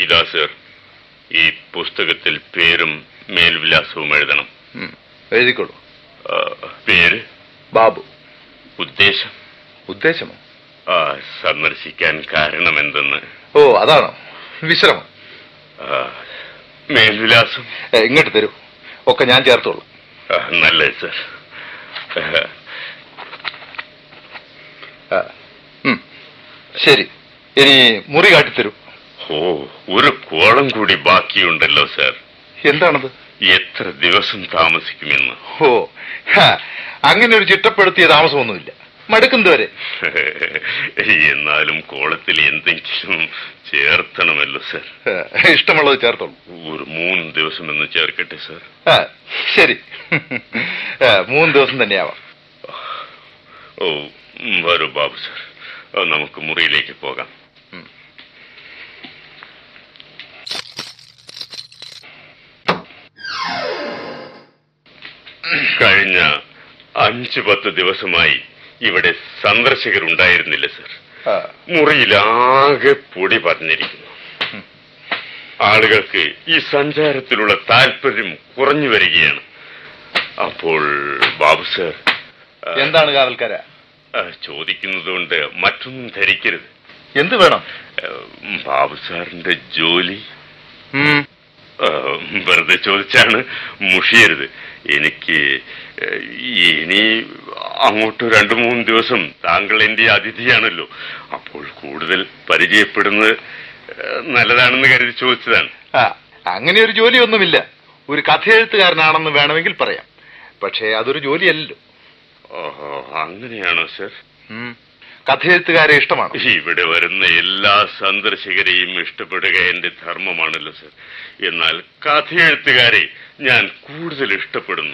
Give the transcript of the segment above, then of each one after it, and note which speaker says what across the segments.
Speaker 1: ഇതാ സർ ഈ പുസ്തകത്തിൽ പേരും മേൽവിലാസവും എഴുതണം
Speaker 2: ഉം, എഴുതിക്കോളൂ
Speaker 1: ആ, പേര്
Speaker 2: ബാബു
Speaker 1: ഉദ്ദേശം
Speaker 2: ഉദ്ദേശമോ
Speaker 1: ആ, സന്ദർശിക്കാൻ കാരണമെന്തെന്ന്
Speaker 2: ഓ അതാണോ വിശ്രമം
Speaker 1: ആ, മേൽവിലാസം
Speaker 2: ഏ, ഇങ്ങോട്ട് തരൂ ഒക്കെ ഞാൻ ചേർത്തോളൂ
Speaker 1: ആ, നല്ലത് സർ
Speaker 2: ആ, ഉം, ശരി ഇനി മുറി കാട്ടിത്തരൂ
Speaker 1: ഓ ഒരു കോളം കൂടി ബാക്കിയുണ്ടല്ലോ സർ
Speaker 2: എന്താണത്
Speaker 1: എത്ര ദിവസം താമസിക്കുമെന്ന്
Speaker 2: ഓ ഹാ, അങ്ങനെ ഒരു ചിട്ടപ്പെടുത്തിയ താമസമൊന്നുമില്ല മടുക്കുന്നത് വരെ
Speaker 1: എന്നാലും കോളത്തിൽ എന്തെങ്കിലും ചേർത്തണമല്ലോ സർ
Speaker 2: ഏ, ഇഷ്ടമുള്ളത് ചേർത്തോളൂ
Speaker 1: ഒരു മൂന്ന് ദിവസം എന്ന് ചേർക്കട്ടെ സർ
Speaker 2: ആ ശരി ഏ, മൂന്ന് ദിവസം തന്നെയാവാം
Speaker 1: ഓ ഉം, വരൂ ബാബു സർ ആ, നമുക്ക് മുറിയിലേക്ക് പോകാം
Speaker 2: ഉം.
Speaker 1: കഴിഞ്ഞ അഞ്ചു പത്ത് ദിവസമായി ഇവിടെ സന്ദർശകരുണ്ടായിരുന്നില്ല സർ
Speaker 2: ആ,
Speaker 1: മുറിയിലാകെ പൊടി പറഞ്ഞിരിക്കുന്നു ആളുകൾക്ക് ഈ സഞ്ചാരത്തിലുള്ള താല്പര്യം കുറഞ്ഞു വരികയാണ് അപ്പോൾ ബാബു സർ ആ,
Speaker 2: എന്താണ് കാവൽക്കാര
Speaker 1: ആ, ചോദിക്കുന്നതുകൊണ്ട് മറ്റൊന്നും ധരിക്കരുത്
Speaker 2: എന്ത് വേണം
Speaker 1: ആ, ബാബു സാറിന്റെ ജോലി
Speaker 2: ഉം,
Speaker 1: ആ, വെറുതെ ചോദിച്ചാണ് മുഷിയരുത് എനിക്ക് ആ, ഇനി അങ്ങോട്ട് രണ്ടു മൂന്ന് ദിവസം താങ്കൾ എന്റെ അതിഥിയാണല്ലോ അപ്പോൾ കൂടുതൽ പരിചയപ്പെടുന്നത് ആ, നല്ലതാണെന്ന് കരുതി ചോദിച്ചതാണ്
Speaker 2: ആ അങ്ങനെ ഒരു ജോലിയൊന്നുമില്ല ഒരു കഥയെഴുത്തുകാരനാണെന്ന് വേണമെങ്കിൽ പറയാം പക്ഷേ അതൊരു ജോലിയല്ലല്ലോ
Speaker 1: ഓഹോ അങ്ങനെയാണോ സർ
Speaker 2: ഉം. കഥയെഴുത്തുകാരെ ഇഷ്ടമാണ്
Speaker 1: ഇവിടെ വരുന്ന എല്ലാ സന്ദർശകരെയും ഇഷ്ടപ്പെടുക എന്റെ ധർമ്മമാണല്ലോ സർ എന്നാൽ കഥയെഴുത്തുകാരെ ഞാൻ കൂടുതൽ ഇഷ്ടപ്പെടുന്നു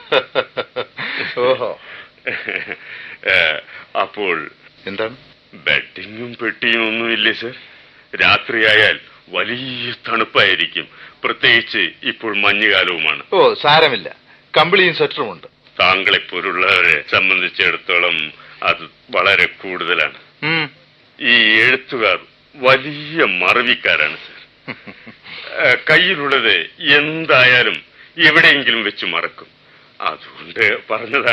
Speaker 2: ഓഹോ
Speaker 1: ഏ, അപ്പോൾ
Speaker 2: എന്താണ്
Speaker 1: ബെഡിങ്ങും പെട്ടിയും ഒന്നുമില്ലേ സർ രാത്രിയായാൽ വലിയ തണുപ്പായിരിക്കും പ്രത്യേകിച്ച് ഇപ്പോൾ മഞ്ഞുകാലവുമാണ്
Speaker 2: ഓ സാരമില്ല കമ്പിളിയും സ്വറ്ററും ഉണ്ട്
Speaker 1: താങ്കളെപ്പോലുള്ളവരെ സംബന്ധിച്ചിടത്തോളം അത് വളരെ കൂടുതലാണ്
Speaker 2: ഉം.
Speaker 1: ഈ എഴുത്തുകാർ വലിയ മറവിക്കാരാണ് സർ ഏ, കയ്യിലുള്ളത് എന്തായാലും എവിടെയെങ്കിലും വെച്ച് മറക്കും അതുകൊണ്ട് പറഞ്ഞതാണ്